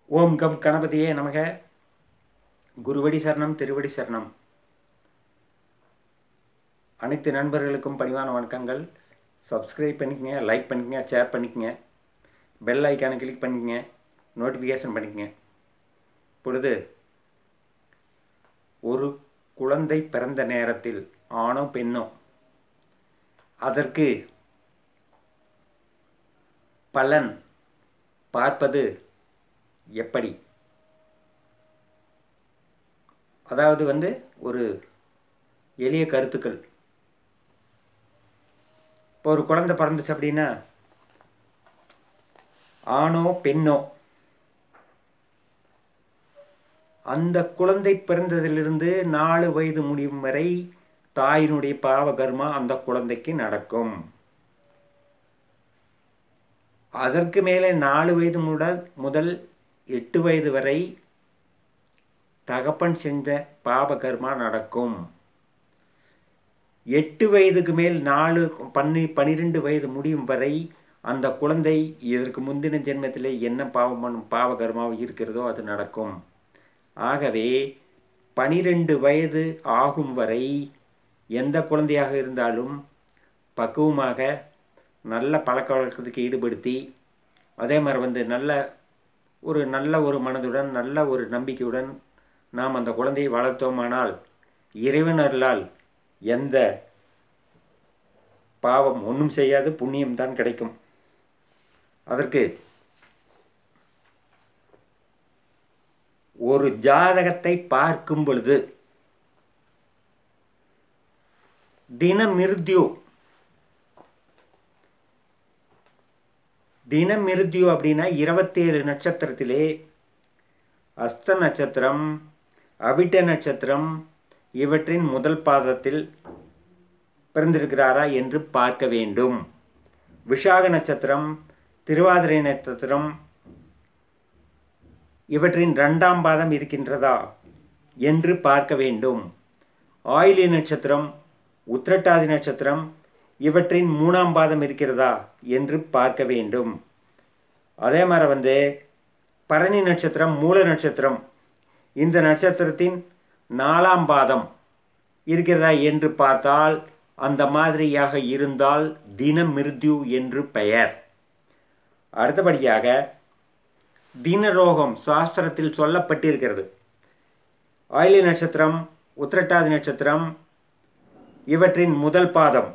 ஓம் come கணபதியே நமக குருவடி சரணம் திருவடி சரணம் அனைத்து நண்பர்களுக்கும் பணிவான வணக்கங்கள் சப்ஸ்கிரைப் பண்ணிக்கங்க லைக் பண்ணிக்கங்க ஷேர் பண்ணிக்கங்க பெல் ஐக்கானை கிளிக் பண்ணிக்கங்க நோட்டிஃபிகேஷன் பண்ணிக்கங்க இப்பொழுது ஒரு குழந்தை பிறந்த நேரத்தில் ஆணோ பெண்ணோ அதற்கு பலன் பார்ப்பது எப்படி அதாவது வந்து ஒரு எளிய கருத்துக்கள் இப்போ ஒரு குழந்தை பிறந்துச்சு அப்படின்னா ஆணோ பெண்ணோ அந்த குழந்தை பிறந்ததிலிருந்து நாலு வயது முடியும் வரை தாயினுடைய பாவ கர்மா அந்த குழந்தைக்கு நடக்கும் அதற்கு மேலே நாலு வயது முதல் முதல் எட்டு வயது வரை தகப்பன் செஞ்ச பாப கர்மா நடக்கும் எட்டு வயதுக்கு மேல் நாலு பன்னி பன்னிரெண்டு வயது முடியும் வரை அந்த குழந்தை இதற்கு முந்தின ஜென்மத்தில் என்ன பாவம் பண்ணும் பாவ கர்மாவும் இருக்கிறதோ அது நடக்கும் ஆகவே பனிரெண்டு வயது ஆகும் வரை எந்த குழந்தையாக இருந்தாலும் பக்குவமாக நல்ல பழக்க வழக்கத்துக்கு ஈடுபடுத்தி அதே மாதிரி வந்து நல்ல ஒரு நல்ல ஒரு மனதுடன் நல்ல ஒரு நம்பிக்கையுடன் நாம் அந்த குழந்தையை வளர்த்தோமானால் இறைவனர்களால் எந்த பாவம் ஒன்றும் செய்யாது புண்ணியம் தான் கிடைக்கும் அதற்கு ஒரு ஜாதகத்தை பார்க்கும் பொழுது தினமிருத்யு தினமிருத்யு அப்படின்னா இருபத்தேழு நட்சத்திரத்திலே அஸ்த நட்சத்திரம் அவிட்ட நட்சத்திரம் இவற்றின் முதல் பாதத்தில் பிறந்திருக்கிறாரா என்று பார்க்க வேண்டும் விஷாக நட்சத்திரம் திருவாதிரை நட்சத்திரம் இவற்றின் ரெண்டாம் பாதம் இருக்கின்றதா என்று பார்க்க வேண்டும் ஆயிலி நட்சத்திரம் உத்திரட்டாதி நட்சத்திரம் இவற்றின் மூணாம் பாதம் இருக்கிறதா என்று பார்க்க வேண்டும் அதே மாதிரி வந்து பரணி நட்சத்திரம் மூல நட்சத்திரம் இந்த நட்சத்திரத்தின் நாலாம் பாதம் இருக்கிறதா என்று பார்த்தால் அந்த மாதிரியாக இருந்தால் தினமிருத்யு என்று பெயர் அடுத்தபடியாக தினரோகம் சாஸ்திரத்தில் சொல்லப்பட்டிருக்கிறது ஆயிலி நட்சத்திரம் உத்திரட்டாதி நட்சத்திரம் இவற்றின் முதல் பாதம்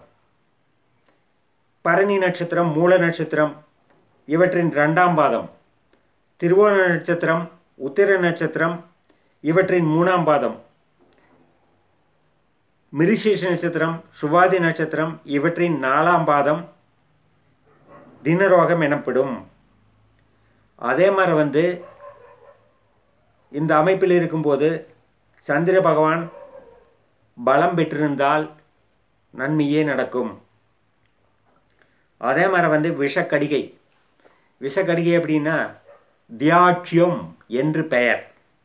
பரணி நட்சத்திரம் மூல நட்சத்திரம் இவற்றின் ரெண்டாம் பாதம் திருவோண நட்சத்திரம் உத்திர நட்சத்திரம் இவற்றின் மூணாம் பாதம் மிருசேஷ நட்சத்திரம் சுவாதி நட்சத்திரம் இவற்றின் நாலாம் பாதம் தினரோகம் எனப்படும் அதே மாதிரி வந்து இந்த அமைப்பில் இருக்கும்போது சந்திர பகவான் பலம் பெற்றிருந்தால் நன்மையே நடக்கும் அதே மாதிரி வந்து விஷக்கடிகை விஷக்கடிகை அப்படின்னா தியாட்சியம் என்று பெயர்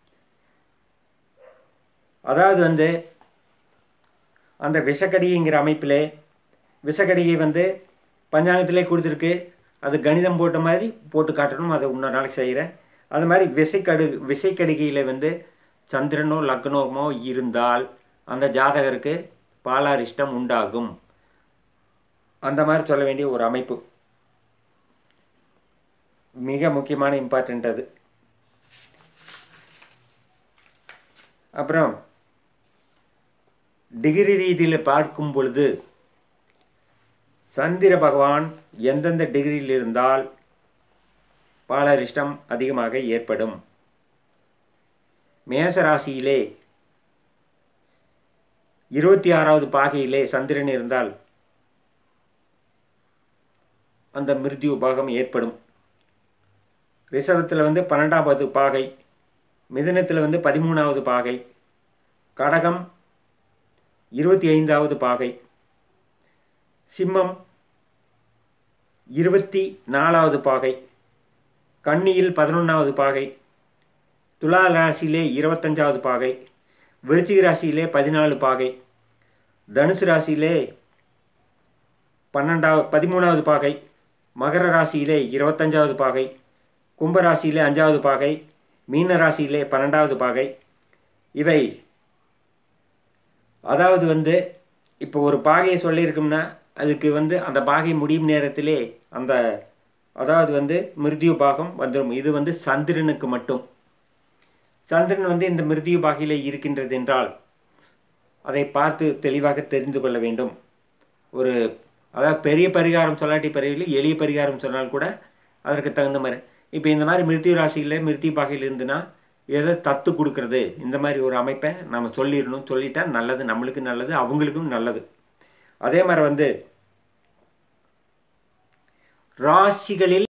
அதாவது வந்து அந்த விஷக்கடிகைங்கிற அமைப்பில் விஷக்கடிகை வந்து பஞ்சாங்கத்திலே கொடுத்துருக்கு அது கணிதம் போட்ட மாதிரி போட்டு காட்டணும் அதை இன்னொரு நாளைக்கு செய்கிறேன் அது மாதிரி விசைக்கடு விசைக்கடிகையில் வந்து சந்திரனோ லக்னோமோ இருந்தால் அந்த ஜாதகருக்கு பாலாரிஷ்டம் உண்டாகும் அந்த மாதிரி சொல்ல வேண்டிய ஒரு அமைப்பு மிக முக்கியமான இம்பார்ட்டண்ட் அது அப்புறம் டிகிரி ரீதியில் பார்க்கும் பொழுது சந்திர பகவான் எந்தெந்த டிகிரியில் இருந்தால் பாலரிஷ்டம் அதிகமாக ஏற்படும் மேசராசியிலே இருபத்தி ஆறாவது பாகையிலே சந்திரன் இருந்தால் அந்த மிருத்யு பாகம் ஏற்படும் ரிஷபத்தில் வந்து பன்னெண்டாவது பாகை மிதனத்தில் வந்து பதிமூணாவது பாகை கடகம் இருபத்தி ஐந்தாவது பாகை சிம்மம் இருபத்தி நாலாவது பாகை கன்னியில் பதினொன்றாவது பாகை துலா ராசியிலே இருபத்தஞ்சாவது பாகை விருச்சிக ராசியிலே பதினாலு பாகை தனுசு ராசியிலே பன்னெண்டாவது பதிமூணாவது பாகை மகர ராசியிலே இருபத்தஞ்சாவது பாகை கும்பராசியிலே அஞ்சாவது பாகை மீன ராசியிலே பன்னெண்டாவது பாகை இவை அதாவது வந்து இப்போ ஒரு பாகையை சொல்லியிருக்கோம்னா அதுக்கு வந்து அந்த பாகை முடியும் நேரத்திலே அந்த அதாவது வந்து மிருதியு பாகம் வந்துடும் இது வந்து சந்திரனுக்கு மட்டும் சந்திரன் வந்து இந்த மிருதியு பாகையில் இருக்கின்றது என்றால் அதை பார்த்து தெளிவாக தெரிந்து கொள்ள வேண்டும் ஒரு அதாவது பெரிய பரிகாரம் சொல்லாட்டி பரவாயில்லை எளிய பரிகாரம் சொன்னால் கூட அதற்கு தகுந்த மாதிரி இப்போ இந்த மாதிரி மிருத்திய ராசியில் மிருத்திய பாகையில் இருந்துன்னா எதை தத்து கொடுக்கறது இந்த மாதிரி ஒரு அமைப்பை நம்ம சொல்லிடணும் சொல்லிட்டா நல்லது நம்மளுக்கு நல்லது அவங்களுக்கும் நல்லது அதே மாதிரி வந்து ராசிகளில்